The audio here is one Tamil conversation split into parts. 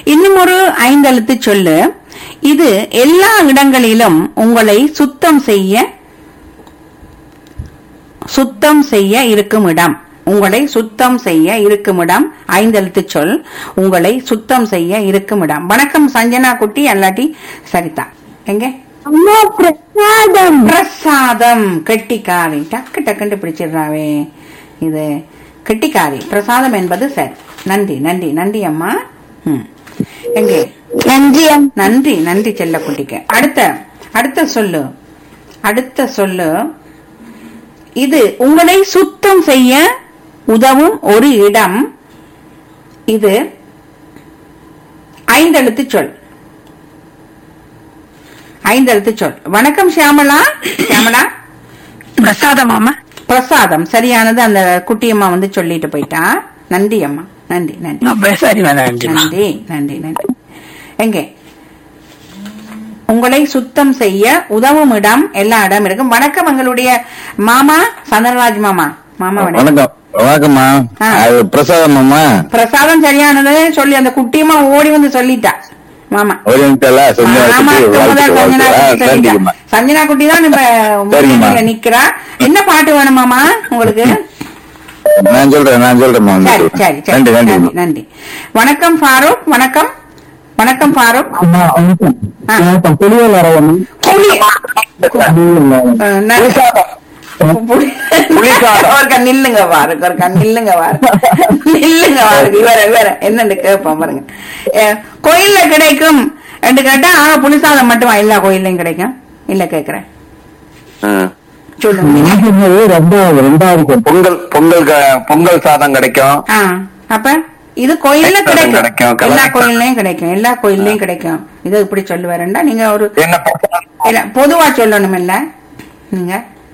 இன்னும் ஒரு ஐந்தெழுத்து சொல்லு இது எல்லா இடங்களிலும் உங்களை சுத்தம் செய்ய சுத்தம் செய்ய இருக்கும் இடம் உங்களை சுத்தம் செய்ய இருக்கும் இடம் ஐந்தெழுத்து சொல் உங்களை சுத்தம் செய்ய இருக்கும் இடம் வணக்கம் சஞ்சனா குட்டி அல்லாட்டி சரிதா எங்க அம்மா பிரசாதம் பிரசாதம் கெட்டிக்காரி டக்கு டக்குன்னு பிடிச்சிடுறாவே இது கெட்டிக்காரி பிரசாதம் என்பது சரி நன்றி நன்றி நன்றி அம்மா ம். எங்கே நன்றி அம்மா. நன்றி நன்றி செல்லக்குட்டிக்கு அடுத்த அடுத்த சொல்லு அடுத்த சொல்லு இது உங்களை சுத்தம் செய்ய உதவும் ஒரு இடம் இது ஐந்தெழுத்து சொல் ஐந்தெழுத்து சொல் வணக்கம் ஷியாமலா ஷியாமலா பிரசாதம் மாமா பிரசாதம் சரியானது அந்த குட்டியம்மா வந்து சொல்லிட்டு போயிட்டா நன்றி அம்மா நன்றி நன்றி சரி நன்றி நன்றி நன்றி நன்றி எங்கே உங்களை சுத்தம் செய்ய உதவும் இடம் எல்லா இடம் இருக்கும் வணக்கம் எங்களுடைய மாமா சந்திரராஜ் மாமா மாமா வணக்கம் வணக்கம் வணக்கம்மா ஆ. அது பிரசாதம்மா பிரசாதம் சரியானது சொல்லி அந்த குட்டியம்மா ஓடி வந்து சொல்லிட்டா மாமா ஒரு நிமிஷம் சஞ்சனா ஆமா குட்டி, இப்பதான் வாழ்த்து, சஞ்சனா வாழ்த்து. ஆ, குட்டி சொல்லிட்டா. நன்றிங்கம்மா. சஞ்சனா குட்டி தான் இப்ப சரிங்கம்மா. முன்னாடியில நிக்கிறா என்ன பாட்டு வேணுமாமா உங்களுக்கு நான் சொல்றேன் நான் சொல்றேன்மா சரி சரி சரி நன்றி நன்றி நன்றி நன்றி வணக்கம் ஃபாரூக் வணக்கம் வணக்கம் ஃபாரூக் அம்மா வணக்கம் ஆ. வணக்கம் புளியல் அரவணன் புலி அஹ், நன்றி. புலி- ஒருக்கா நில்லுங்க பாருங்க ஒருக்கா நில்லுங்க பாருங்க நில்லுங்க பாருங்க இவர இவர என்னன்னு கேட்போம் பாருங்க அஹ், கோயில்ல கிடைக்கும் என்று கேட்டா ஆ, புளிசாதம் மட்டுமா எல்லா கோயில்லையும் கிடைக்கும் இல்ல கேக்குறேன் சொல்லுங்க ரெண்டாவது ரெண்டாவது பொங்கல் பொங்கல் க- பொங்கல் சாதம் கிடைக்கும் ஆ அப்ப இது கோயில்ல கிடைக்கும், கிடைக்கும் கிடைக்கும். எல்லா கோயில்லையும் கிடைக்கும் எல்லா கோயில்லையும் கிடைக்கும் இது இப்படி சொல்லுவாருண்டா நீங்க ஒரு என்ன பிரசாதம்? இல்ல பொதுவா சொல்லணும் இல்ல நீங்க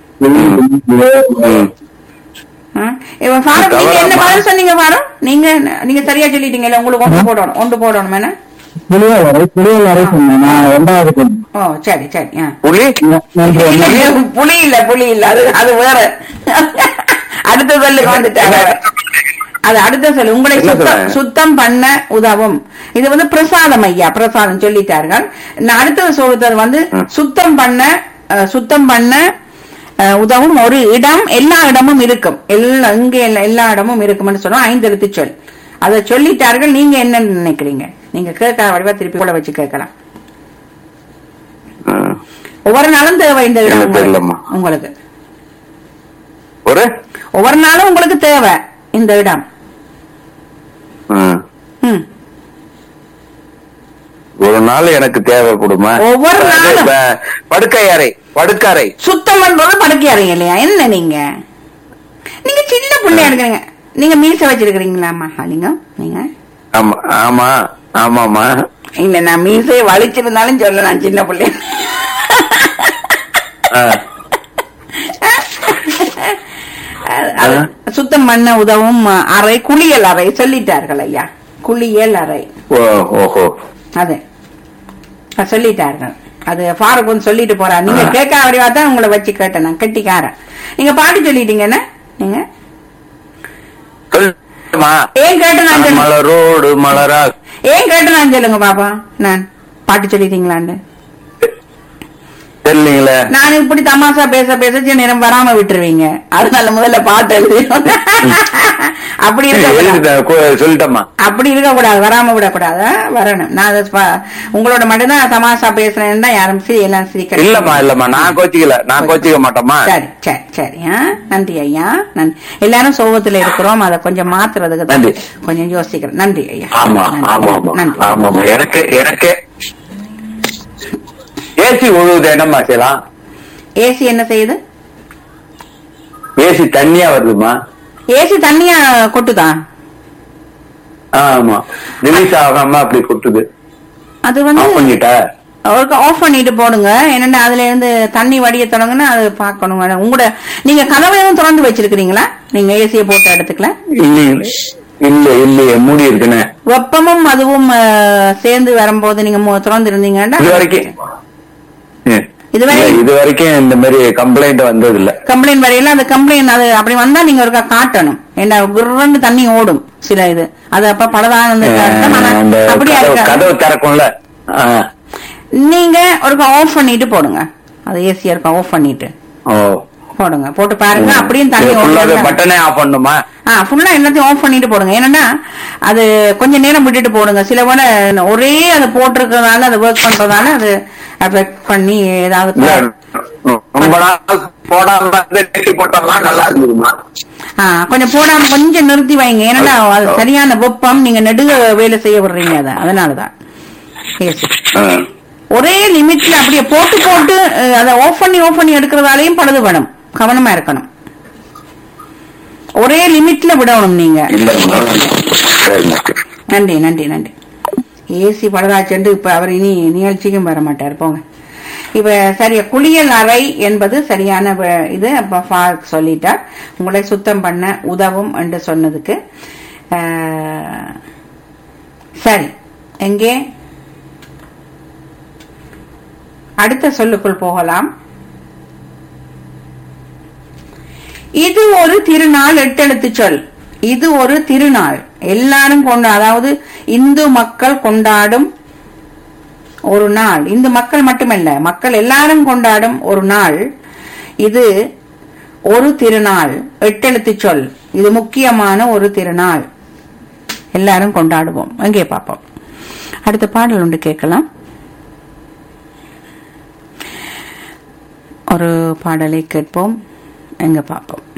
ம். ஆ? இப்ப ஃபாரூக் நீங்க என்ன கவலைமா. பதில் சொன்னீங்க ஃபாரூக் நீங்க நீங்க சரியா சொல்லிட்டீங்கல்ல உங்களுக்கு ஒன்று போடணும் ஒன்று போடணும் என்ன புளியல் அறை புளியல் அறை சொன்னேன் நான் ரெண்டாவது சொன்னேன். ஓ சரி சரி ஆ. புலி நன்றி அம்மா. இல்ல, புலி இல்ல புலி இல்ல அது அது வேற அடுத்த சொல்லுக்கு வந்துட்டாங்க அது அடுத்த சொல்லு உங்களை என்ன சுத்தம் சொல்றேன்? சுத்தம் பண்ண உதவும் இது வந்து பிரசாதம் ஐயா பிரசாதம் சொல்லிட்டார்கள் நான் அடுத்தது சொல்றது வந்து சுத்தம் பண்ண அஹ், சுத்தம் பண்ண அஹ், உதவும் ஒரு இடம் எல்லா இடமும் இருக்கும் எல்லா இங்க எல்லா- எல்லா இடமும் இருக்கும்னு சொல்லுவோம் ஐந்து எழுத்து சொல் அதை சொல்லிட்டார்கள் நீங்க என்ன நினைக்கிறீங்க நீங்க கேட்க வடிவா திருப்பி கூட வச்சு கேட்கலாம் ம். ஒவ்வொரு நாளும் தேவை இந்த இடம் எனக்கு உங்களுக்கு. தெரியலம்மா. உங்களுக்கு ஒரு ஒவ்வொரு நாளும் உங்களுக்கு தேவை இந்த இடம் ம். ம். ஒரு நாள் எனக்கு தேவைப்படுமா ஒவ்வொரு நாளும். இப்ப படுக்கை அறை படுக்கை அறை சுத்தம் பண்றது படுக்கை அறைங்க இல்லையா என்ன நீங்க நீங்க சின்ன பிள்ளையா இருக்கிறீங்க நீங்க மீச வச்சிருக்கிறீங்களாமா நீங்க நீங்க ஆமா ஆமா ஆமாமா இல்ல நான் மீசையை வலிச்சிருந்தாலும் சொல்ல நான் சின்ன பிள்ளை ஆ. அது சுத்தம் பண்ண உதவும் அறை குளியல் அறை சொல்லிட்டார்கள் ஐயா குளியல் அறை ஓ ஓஹோ அது அது சொல்லிட்டார்கள் அது ஃபாரூக் வந்து சொல்லிட்டு போறாரு நீங்க கேட்க வடிவா தான் உங்களை வச்சு கேட்டேன் நான் கெட்டிக்காரன் நீங்க பாட்டு சொல்லிட்டீங்க என்ன நீங்க சொல்லுமா ஏன் கேட்டு நான் சொல்லுங்க மலரோடு மலரா ஏன் கேட்டு நான் சொல்லுங்க பாப்பா நான் பாட்டு சொல்லிட்டீங்களான்னு தெரியலீங்களே நான் இப்படி தமாஷா பேச பேச சில நேரம் வராம விட்டுருவீங்க அதனால முதல்ல பாட்டு எழுதி அப்படி இருக்க எழுதிட்டேன், கு- சொல்லிட்டேம்மா அப்படி இருக்க கூடாது வராம விடக்கூடாது ஆ? வரணும் நான் அதை ப- உங்களோட மட்டும்தான் தமாஷா பேசுறேன்னு தான் யாரும் சரி எல்லாம் சிரிக்க இல்லம்மா இல்லம்மா நான் கோச்சிக்கல நான் கோச்சிக்க மாட்டோமா சரி சரி சரி ஆ? நன்றி ஐயா நன்றி எல்லாரும் சோகத்துல இருக்கிறோம் அதை கொஞ்சம் மாத்துறதுக்கு தான் நன்றி. கொஞ்சம் யோசிக்கிறேன் நன்றி ஐயா ஆமா நன்றி. ஆமா ஆமா நன்றி ஆமாமா எனக்கு எனக்கு ஏசி உழுவுது என்னம்மா செய்யலாம் ஏசி என்ன செய்யுது ஏசி தண்ணியா வருதுமா ஏசி தண்ணியா கொட்டுதா ஆமா ரிலீஸ் ஆகாம அப்படி கொட்டுது அது வந்து ஆஃப் பண்ணிட்ட அவருக்கு ஆஃப் பண்ணிட்டு போடுங்க என்னன்னா அதுல இருந்து தண்ணி வடிய தொடங்குன்னா அது பார்க்கணும் உங்களோட நீங்க கதவை எதுவும் திறந்து வச்சிருக்கீங்களா நீங்க ஏசியை போட்ட இடத்துக்குல இல்லையே இல்ல இல்லையே மூடி இருக்குன்னு வெப்பமும் அதுவும் அஹ், சேர்ந்து வரும்போது நீங்க மு- திறந்து இருந்தீங்கன்னா இது வரைக்கும் ம். இதுவரை- இல்ல, இது வரைக்கும் இந்த மாதிரி கம்ப்ளைண்ட் வந்தது இல்ல கம்ப்ளைண்ட் வரையில அந்த கம்ப்ளைண்ட் அது அப்படி வந்தா நீங்க ஒருக்கா காட்டணும் ஏன்னா குர்ரன்னு தண்ணி ஓடும் சில இது அது அப்ப பலதான அர்த்தம் ஆனா அந்த அப்படியா கதவு- இருக்காது கதவு திறக்கும்ல ஆ. நீங்க ஒரு ஆஃப் பண்ணிட்டு போடுங்க அது ஏசியா இருக்கும் ஆஃப் பண்ணிட்டு ஓ போடுங்க போட்டு பாருங்க அப்படியும் தண்ணி ஃபுல்லாவே ஓடுது. பட்டனே ஆஃப் பண்ணுமா ஆ ஃபுல்லா எல்லாத்தையும் ஆஃப் பண்ணிட்டு போடுங்க ஏன்னா அது கொஞ்ச நேரம் விட்டுட்டு போடுங்க சில வேளை ஒரே அது போட்டிருக்கிறதால அது ஒர்க் பண்றதால அது அஃபெக்ட் பண்ணி ஏதாவது இல்ல, ரொம்ப நாள் போடாம இருந்து நெட்டி போட்டோம்னா நல்லா இருந்துருமா ஆ, கொஞ்சம் போடாம கொஞ்சம் நிறுத்தி வைங்க ஏன்னா அது சரியான வெப்பம் நீங்க நெடுக வேலை செய்ய விடுறீங்க அதை அதனாலதான் Yes. ஒரே லிமிட்ல அப்படியே போட்டு போட்டு அஹ், அதை ஆஃப் பண்ணி ஆஃப் பண்ணி எடுக்கிறதாலையும் பழுது வேணும் கவனமா இருக்கணும் ஒரே லிமிட்ல விடணும் நீங்க இல்ல சரிம்மா நன்றி நன்றி நன்றி ஏசி பழுதாச்சென்று இப்ப அவர் இனி நிகழ்ச்சிக்கும் வர மாட்டார் போங்க இப்ப சரியா குளியல் அறை என்பது சரியான வ- இது அப்ப ஃபாக் சொல்லிட்டார் உங்களை சுத்தம் பண்ண உதவும் என்று சொன்னதுக்கு அஹ், சரி எங்கே அடுத்த சொல்லுக்குள் போகலாம் இது ஒரு திருநாள் எட்டெழுத்து சொல் இது ஒரு திருநாள் எல்லாரும் கொண்டு அதாவது இந்து மக்கள் கொண்டாடும் ஒரு நாள் இந்து மக்கள் மட்டுமல்ல மக்கள் எல்லாரும் கொண்டாடும் ஒரு நாள் இது ஒரு திருநாள் எட்டெழுத்து சொல் இது முக்கியமான ஒரு திருநாள் எல்லாரும் கொண்டாடுவோம் அங்கே பார்ப்போம் அடுத்த பாடல் ஒன்று கேட்கலாம் ஒரு பாடலை கேட்போம் எங்க பார்ப்போம்